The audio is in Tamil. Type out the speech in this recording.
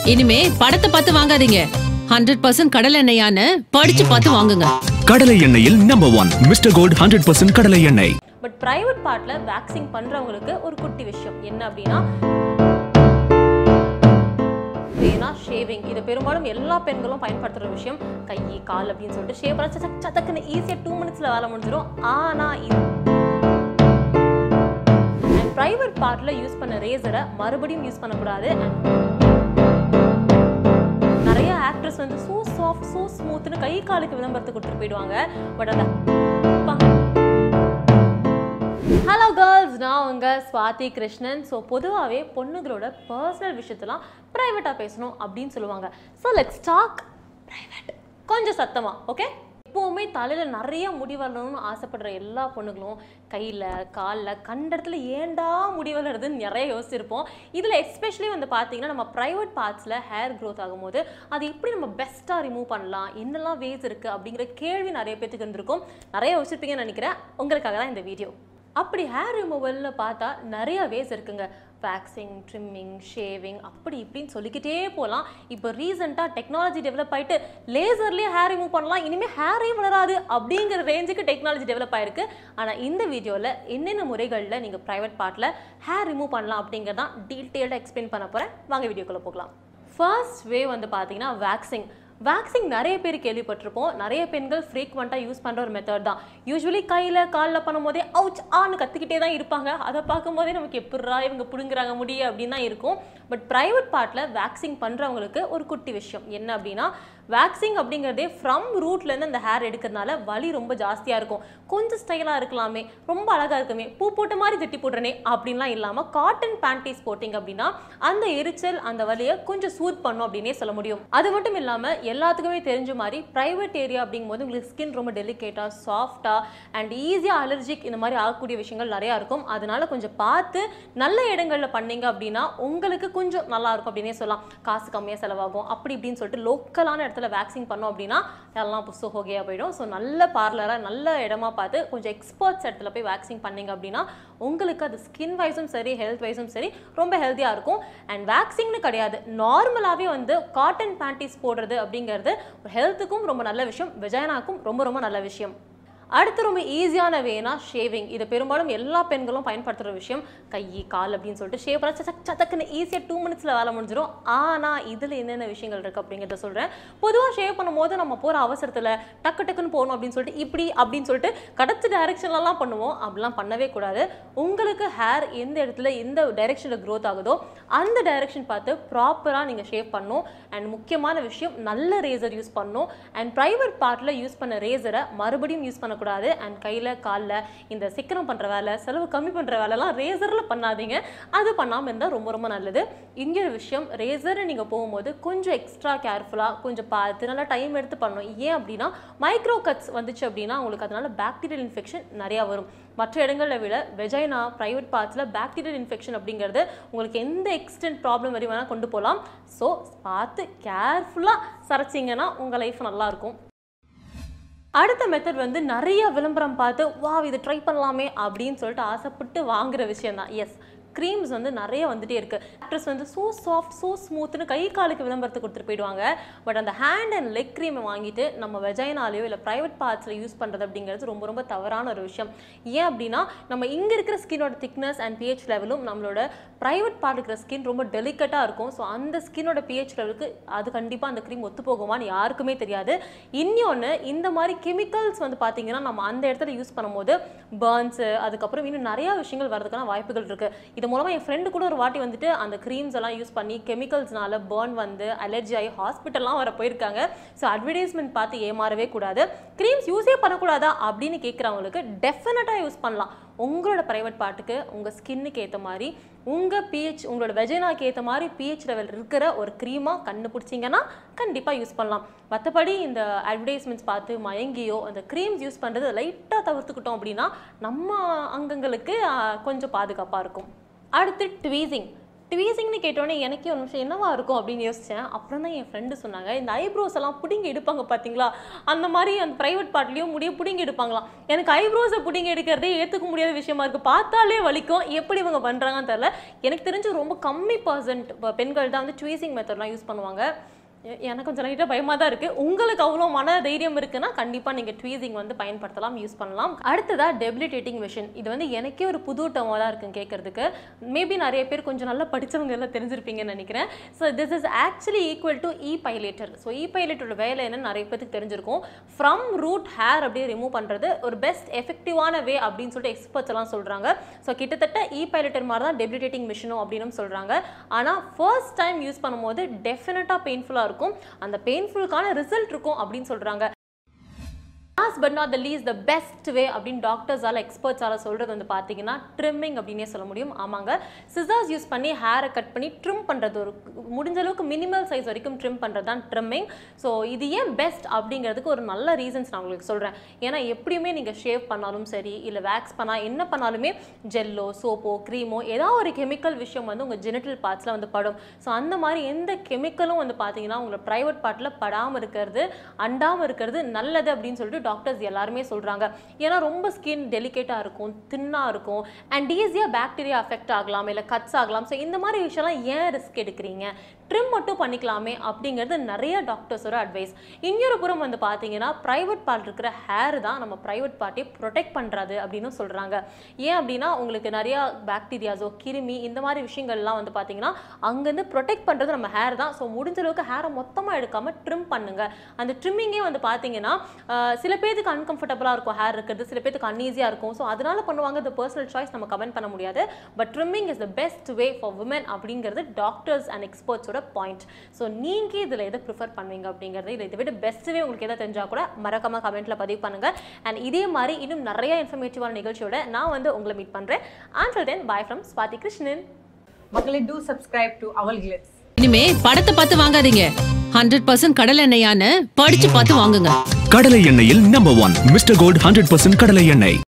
இனிமே படத்தை பார்த்து வாங்காதீங்க ஹண்ட்ரட் பர்சன்ட் கடல் எண்ணெயான்னு படிச்சு பார்த்து வாங்குங்க கடலை எண்ணெயில் number one mister Gold hundred percent கடலை எண்ணெய் பட் பிரைவேட் பார்ட்ல வேக்சிங் பண்றவங்களுக்கு ஒரு குட்டி விஷயம் என்ன அப்படின்னா வேணா ஷேவிங் இது பெரும்பாலும் எல்லா பெண்களும் பயன்படுத்துற விஷயம் கை கால் அப்படின்னு சொல்லிட்டு ஷேவ் பண்ண சச்சக் சதக்குன்னு ஈஸியாக டூ மினிட்ஸ்ல வேலை முடிஞ்சிடும் ஆனா இது பிரைவேட் பார்ட்ல யூஸ் பண்ண ரேசரை மறுபடியும் யூஸ் பண்ணக்கூடாது and நிறைய ஆக்ட்ரஸ் வந்து சோ சாஃப்ட் சோ ஸ்மூத்னு கை காலுக்கு விளம்பரத்தை கொடுத்துட்டு போயிடுவாங்க பட் அந்த ஹலோ கேர்ள்ஸ் நான் உங்க ஸ்வாதி கிருஷ்ணன் ஸோ பொதுவாகவே பொண்ணுங்களோட பர்சனல் விஷயத்தெல்லாம் ப்ரைவேட்டாக பேசணும் அப்படின்னு சொல்லுவாங்க ஸோ லெட்ஸ் டாக் ப்ரைவேட் கொஞ்சம் சத்தமா ஓகே எப்போவுமே தலையில் நிறைய முடி வரணும்னு ஆசைப்படுற எல்லா பொண்ணுங்களும் கையில் காலில் கண்ட இடத்துல ஏண்டா முடி வளருதுன்னு நிறைய யோசிச்சிருப்போம் இதில் எஸ்பெஷலி வந்து பார்த்தீங்கன்னா நம்ம ப்ரைவேட் பார்ட்ஸில் ஹேர் க்ரோத் ஆகும்போது அது எப்படி நம்ம பெஸ்ட்டாக ரிமூவ் பண்ணலாம் என்னெல்லாம் வேஸ் இருக்குது அப்படிங்கிற கேள்வி நிறைய பேத்துக்கு இருந்திருக்கும் நிறைய யோசிச்சிருப்பீங்கன்னு நினைக்கிறேன் உங்களுக்காக தான் இந்த வீடியோ அப்படி ஹேர் ரிமூவல்னு பார்த்தா நிறைய வேஸ் இருக்குங்க வேக்சிங் ட்ரிம்மிங் ஷேவிங் அப்படி இப்படின்னு சொல்லிக்கிட்டே போகலாம் இப்போ ரீசெண்டாக டெக்னாலஜி டெவலப் ஆயிட்டு லேசர்லேயே ஹேர் ரிமூவ் பண்ணலாம் இனிமேல் ஹேரே வளராது அப்படிங்கிற ரேஞ்சுக்கு டெக்னாலஜி டெவலப் ஆயிருக்கு ஆனால் இந்த வீடியோவில் என்னென்ன முறைகளில் நீங்கள் ப்ரைவேட் பார்ட்டில் ஹேர் ரிமூவ் பண்ணலாம் அப்படிங்கிறதான் டீட்டெயில்டாக எக்ஸ்பிளைன் பண்ண போகிறேன் வாங்க வீடியோக்குள்ளே போகலாம் ஃபர்ஸ்ட் வே வந்து பார்த்தீங்கன்னா வேக்சிங் வேக்சிங் நிறைய பேர் கேள்விப்பட்டிருப்போம் நிறைய பெண்கள் ஃப்ரீக்வெண்ட்டாக யூஸ் பண்ணுற ஒரு மெத்தட் தான் யூஸ்வலி கையில் காலில் பண்ணும்போதே அவுச் ஆன்னு கத்திக்கிட்டே தான் இருப்பாங்க அதை பார்க்கும்போதே நமக்கு எப்படிரா இவங்க பிடுங்குறாங்க முடிய அப்படின்னு தான் இருக்கும் பட் ப்ரைவேட் பார்ட்டில் வேக்சிங் பண்ணுறவங்களுக்கு ஒரு குட்டி விஷயம் என்ன அப்படின்னா வேக்சிங் அப்படிங்கிறதே ஃப்ரம் ரூட்லேருந்து அந்த ஹேர் எடுக்கிறதுனால வலி ரொம்ப ஜாஸ்தியாக இருக்கும் கொஞ்சம் ஸ்டைலாக இருக்கலாமே ரொம்ப அழகாக இருக்குமே பூ போட்ட மாதிரி திட்டி போடுறனே அப்படின்லாம் இல்லாமல் காட்டன் பேண்டீஸ் போட்டிங்க அப்படின்னா அந்த எரிச்சல் அந்த வலியை கொஞ்சம் சூத் பண்ணும் அப்படின்னே சொல்ல முடியும் அது மட்டும் இல்லாமல் எல்லாத்துக்குமே தெரிஞ்ச மாதிரி ப்ரைவேட் ஏரியா அப்படிங்கும்போது உங்களுக்கு ஸ்கின் ரொம்ப டெலிகேட்டாக சாஃப்டாக அண்ட் ஈஸியாக அலர்ஜிக் இந்த மாதிரி ஆகக்கூடிய விஷயங்கள் நிறையா இருக்கும் அதனால கொஞ்சம் பார்த்து நல்ல இடங்களில் பண்ணீங்க அப்படின்னா உங்களுக்கு கொஞ்சம் நல்லா இருக்கும் அப்படின்னே சொல்லலாம் காசு கம்மியாக செலவாகும் அப்படி இப்படின்னு சொல்லிட்டு லோக்கலான இடத்துல வேக்சிங் பண்ணோம் அப்படின்னா எல்லாம் புஸ்து ஹோகையாக போயிடும் ஸோ நல்ல பார்லராக நல்ல இடமா பார்த்து கொஞ்சம் எக்ஸ்பர்ட்ஸ் இடத்துல போய் வேக்சிங் பண்ணீங்க அப்படின்னா உங்களுக்கு அது ஸ்கின் வைஸும் சரி ஹெல்த் வைஸும் சரி ரொம்ப ஹெல்த்தியாக இருக்கும் அண்ட் வேக்சிங்னு கிடையாது நார்மலாகவே வந்து காட்டன் பேண்டீஸ் போடுறது அப்படிங்கிறது ஹெல்த்துக்கும் ரொம்ப நல்ல விஷயம் வெஜைனாக்கும் ரொம்ப ரொம்ப நல்ல விஷயம் அடுத்து ரொம்ப ஈஸியான வேனா ஷேவிங் இது பெரும்பாலும் எல்லா பெண்களும் பயன்படுத்துகிற விஷயம் கை கால் அப்படின்னு சொல்லிட்டு ஷேவ் பண்ண சச்சக் சதக்குன்னு ஈஸியாக டூ மினிட்ஸில் வேலை முடிஞ்சிடும் ஆனால் இதில் என்னென்ன விஷயங்கள் இருக்குது அப்படிங்கிறத சொல்கிறேன் பொதுவாக ஷேவ் பண்ணும்போது நம்ம போகிற அவசரத்தில் டக்கு டக்குன்னு போகணும் அப்படின்னு சொல்லிட்டு இப்படி அப்படின்னு சொல்லிட்டு கடத்து டைரெக்ஷன்லலாம் பண்ணுவோம் அப்படிலாம் பண்ணவே கூடாது உங்களுக்கு ஹேர் எந்த இடத்துல எந்த டைரெக்ஷனில் க்ரோத் ஆகுதோ அந்த டைரெக்ஷன் பார்த்து ப்ராப்பராக நீங்கள் ஷேவ் பண்ணணும் அண்ட் முக்கியமான விஷயம் நல்ல ரேசர் யூஸ் பண்ணணும் அண்ட் ப்ரைவேட் பார்ட்டில் யூஸ் பண்ண ரேசரை மறுபடியும் யூஸ் பண்ணக்கூடாது அண்ட் கையில் காலில் இந்த சிக்கனம் பண்ணுற வேலை செலவு கம்மி பண்ணுற வேலைலாம் ரேசரில் பண்ணாதீங்க அது பண்ணாமல் இருந்தால் ரொம்ப ரொம்ப நல்லது இங்கே ஒரு விஷயம் ரேசரை நீங்கள் போகும்போது கொஞ்சம் எக்ஸ்ட்ரா கேர்ஃபுல்லாக கொஞ்சம் பார்த்து நல்லா டைம் எடுத்து பண்ணணும் ஏன் அப்படின்னா மைக்ரோ கட்ஸ் வந்துச்சு அப்படின்னா உங்களுக்கு அதனால பாக்டீரியல் இன்ஃபெக்ஷன் நிறையா வரும் மற்ற இடங்களில் விட வெஜைனா ப்ரைவேட் பார்ட்ஸில் பாக்டீரியல் இன்ஃபெக்ஷன் அப்படிங்கிறது உங்களுக்கு எந்த எக்ஸ்டென்ட் ப்ராப்ளம் வரை வேணால் கொண்டு போகலாம் ஸோ பார்த்து கேர்ஃபுல்லாக சரைச்சிங்கன்னா உங்கள் லைஃப் நல்லாயிருக்கும் அடுத்த மெத்தட் வந்து நிறைய விளம்பரம் பார்த்து வா இது ட்ரை பண்ணலாமே அப்படின்னு சொல்லிட்டு ஆசைப்பட்டு வாங்குற விஷயம் தான் எஸ் க்ரீம்ஸ் வந்து நிறைய வந்துட்டே இருக்கு ஆக்ட்ரஸ் வந்து ஸோ சாஃப்ட் ஸோ ஸ்மூத்னு கை காலுக்கு விளம்பரத்தை கொடுத்துட்டு போயிடுவாங்க பட் அந்த ஹேண்ட் அண்ட் லெக் க்ரீமை வாங்கிட்டு நம்ம வெஜைனாலேயோ இல்லை ப்ரைவேட் பார்ட்ஸில் யூஸ் பண்ணுறது அப்படிங்கிறது ரொம்ப ரொம்ப தவறான ஒரு விஷயம் ஏன் அப்படின்னா நம்ம இங்கே இருக்கிற ஸ்கின்னோட திக்னஸ் அண்ட் பிஹெச் லெவலும் நம்மளோட ப்ரைவேட் பார்ட் இருக்கிற ஸ்கின் ரொம்ப டெலிகட்டாக இருக்கும் ஸோ அந்த ஸ்கின்னோட பிஹெச் லெவலுக்கு அது கண்டிப்பாக அந்த க்ரீம் ஒத்து போகுமான்னு யாருக்குமே தெரியாது இன்னொன்று இந்த மாதிரி கெமிக்கல்ஸ் வந்து பார்த்தீங்கன்னா நம்ம அந்த இடத்துல யூஸ் பண்ணும்போது பர்ன்ஸு அதுக்கப்புறம் இன்னும் நிறையா விஷயங்கள் வரதுக்கான வாய்ப்புகள் இருக்குது இது மூலமாக என் ஃப்ரெண்டு கூட ஒரு வாட்டி வந்துட்டு அந்த க்ரீம்ஸ் எல்லாம் யூஸ் பண்ணி கெமிக்கல்ஸ்னால பர்ன் வந்து அலர்ஜி ஆகி ஹாஸ்பிட்டல்லாம் வர போயிருக்காங்க ஸோ அட்வர்டைஸ்மெண்ட் பார்த்து ஏமாறவே கூடாது க்ரீம்ஸ் யூஸே பண்ணக்கூடாதா அப்படின்னு கேட்குறவங்களுக்கு டெஃபினட்டாக யூஸ் பண்ணலாம் உங்களோட ப்ரைவேட் பார்ட்டுக்கு உங்கள் ஸ்கின்னுக்கு ஏற்ற மாதிரி உங்கள் பிஹெச் உங்களோட வெஜைனாக்கு ஏற்ற மாதிரி பிஹெச் லெவல் இருக்கிற ஒரு க்ரீமாக கண்டுபிடிச்சிங்கன்னா கண்டிப்பாக யூஸ் பண்ணலாம் மற்றபடி இந்த அட்வர்டைஸ்மெண்ட்ஸ் பார்த்து மயங்கியோ அந்த க்ரீம்ஸ் யூஸ் பண்ணுறது லைட்டாக தவிர்த்துக்கிட்டோம் அப்படின்னா நம்ம அங்கங்களுக்கு ஆஹ், கொஞ்சம் பாதுகாப்பாக இருக்கும் அடுத்து ட்வீசிங் ட்வீசிங்னு கேட்டோன்னே எனக்கே ஒரு நிமிஷம் என்னவா இருக்கும் அப்படின்னு யோசிச்சேன் அப்புறம் தான் என் ஃப்ரெண்டு சொன்னாங்க இந்த ஐப்ரோஸ் எல்லாம் பிடிங்கி எடுப்பாங்க பார்த்தீங்களா அந்த மாதிரி அந்த ப்ரைவேட் பார்ட்லேயும் முடிய பிடிங்கி எடுப்பாங்களாம் எனக்கு ஐப்ரோஸை பிடிங்கி எடுக்கிறதே ஏற்றுக்க முடியாத விஷயமா இருக்குது பார்த்தாலே வலிக்கும் எப்படி இவங்க பண்ணுறாங்கன்னு தெரில எனக்கு தெரிஞ்சு ரொம்ப கம்மி பர்சன்ட் பெண்கள் தான் வந்து ட்வீசிங் மெத்தட்லாம் யூஸ் பண்ணுவாங்க எ- எனக்கு கொஞ்சம் லைட்டாக பயமாக தான் இருக்குது உங்களுக்கு அவ்வளோ மன தைரியம் இருக்குன்னா கண்டிப்பாக நீங்கள் ட்வீசிங் வந்து பயன்படுத்தலாம் யூஸ் பண்ணலாம் அடுத்ததா டெபிலிட்டேட்டிங் மிஷின் இது வந்து எனக்கே ஒரு புது டேர்மாக தான் இருக்குன்னு கேட்கறதுக்கு மேபி நிறைய பேர் கொஞ்சம் நல்லா படிச்சவங்க எல்லாம் தெரிஞ்சிருப்பீங்கன்னு நினைக்கிறேன் so this is actually equal to epilator so இ பைலேட்டரோட வேலை என்னன்னு நிறைய பேருக்கு தெரிஞ்சிருக்கும் ஃப்ரம் ரூட் ஹேர் அப்படியே ரிமூவ் பண்ணுறது ஒரு பெஸ்ட் எஃபெக்டிவான வே அப்படின்னு சொல்லிட்டு எக்ஸ்பர்ட்ஸ் எல்லாம் சொல்கிறாங்க ஸோ கிட்டத்தட்ட இ பைலேட்டர் மாதிரி தான் டெபிலிட்டேட்டிங் மிஷினும் அப்படின்னு சொல்கிறாங்க ஆனால் ஃபர்ஸ்ட் டைம் யூஸ் பண்ணும்போது டெஃபினட்டாக பெயின்ஃபுல்லாக இருக்கும் அந்த பெயின்ஃபுல்லுக்கான ரிசல்ட் இருக்கும் அப்படின்னு சொல்கிறாங்க last but not the least the best way அப்படின்னு டாக்டர்ஸால் எக்ஸ்பர்ட்ஸால் சொல்கிறது வந்து பார்த்தீங்கன்னா ட்ரிம்மிங் அப்படின்னே சொல்ல முடியும் ஆமாங்க சிசர்ஸ் யூஸ் பண்ணி ஹேரை கட் பண்ணி ட்ரிம் பண்ணுறது ஒரு முடிஞ்ச அளவுக்கு மினிமல் சைஸ் வரைக்கும் ட்ரிம் பண்ணுறது தான் ட்ரிம்மிங் ஸோ இது ஏன் பெஸ்ட் அப்படிங்கிறதுக்கு ஒரு நல்ல ரீசன்ஸ் நான் உங்களுக்கு சொல்கிறேன் ஏன்னா எப்படியுமே நீங்கள் ஷேவ் பண்ணாலும் சரி இல்லை வேக்ஸ் பண்ணால் என்ன பண்ணாலுமே ஜெல்லோ சோப்போ க்ரீமோ ஏதாவது ஒரு கெமிக்கல் விஷயம் வந்து உங்கள் ஜெனிட்டல் பார்ட்ஸில் வந்து படும் ஸோ அந்த மாதிரி எந்த கெமிக்கலும் வந்து பார்த்தீங்கன்னா உங்களை ப்ரைவேட் பார்ட்டில் படாமல் இருக்கிறது அண்டாமல் இருக்கிறது நல்லது அப்படின்னு சொல்லிட்டு டாக்டர்ஸ் எல்லாருமே சொல்கிறாங்க ஏன்னா ரொம்ப ஸ்கின் டெலிகேட்டாக இருக்கும் தின்னாக இருக்கும் அண்ட் ஈஸியாக பாக்டீரியா அஃபெக்ட் ஆகலாம் இல்லை கட்ஸ் ஆகலாம் ஸோ இந்த மாதிரி விஷயம்லாம் ஏன் ரிஸ்க் எடுக்கிறீங்க ட்ரிம் மட்டும் பண்ணிக்கலாமே அப்படிங்கிறது நிறைய டாக்டர்ஸோட அட்வைஸ் இன்னொரு புறம் வந்து பார்த்தீங்கன்னா ப்ரைவேட் பார்ட் இருக்கிற ஹேர் தான் நம்ம ப்ரைவேட் பார்ட்டை ப்ரொடெக்ட் பண்ணுறது அப்படின்னு சொல்கிறாங்க ஏன் அப்படின்னா உங்களுக்கு நிறையா பாக்டீரியாஸோ கிருமி இந்த மாதிரி விஷயங்கள்லாம் வந்து பார்த்தீங்கன்னா அங்கேருந்து ப்ரொடெக்ட் பண்ணுறது நம்ம ஹேர் தான் ஸோ முடிஞ்ச அளவுக்கு ஹேரை மொத்தமாக எடுக்காமல் ட்ரிம் பண்ணுங்க அந்த ட்ரிம்மிங்கே வந்து பார்த்தீங்கன்னா ஆஹ், சில பேருக்கு அன்கம்ஃபர்டபுளாக இருக்கும் ஹேர் இருக்கிறது சில பேருக்கு அன்ஈஸியாக இருக்கும் ஸோ அதனால பண்ணுவாங்க இந்த பர்சனல் சாய்ஸ் நம்ம கமெண்ட் பண்ண முடியாது but trimming is the best way for women அப்படிங்கிறது டாக்டர்ஸ் அண்ட் எக்ஸ்பர்ட்ஸோட பாயிண்ட் ஸோ நீங்கள் இதில் எதை ப்ரிஃபர் பண்ணுவீங்க அப்படிங்கிறது இல்லை இதை விட பெஸ்ட் வே உங்களுக்கு எதாவது தெரிஞ்சால் கூட மறக்காம கமெண்ட்டில் பதிவு பண்ணுங்க அண்ட் இதே மாதிரி இன்னும் நிறைய இன்ஃபர்மேட்டிவான நிகழ்ச்சியோட நான் வந்து உங்களை மீட் பண்ணுறேன் ஆன்சல் then bye from Swathi Krishnan மக்களே do subscribe to Aval Glitz இனிமே படத்தை பார்த்து வாங்காதீங்க ஹண்ட்ரட் பர்சன்ட் கடல் எண்ணெயான்னு படிச்சு பார்த்து வாங்குங்க கடலை எண்ணெயில் number one mister Gold hundred percent கடலை எண்ணெய்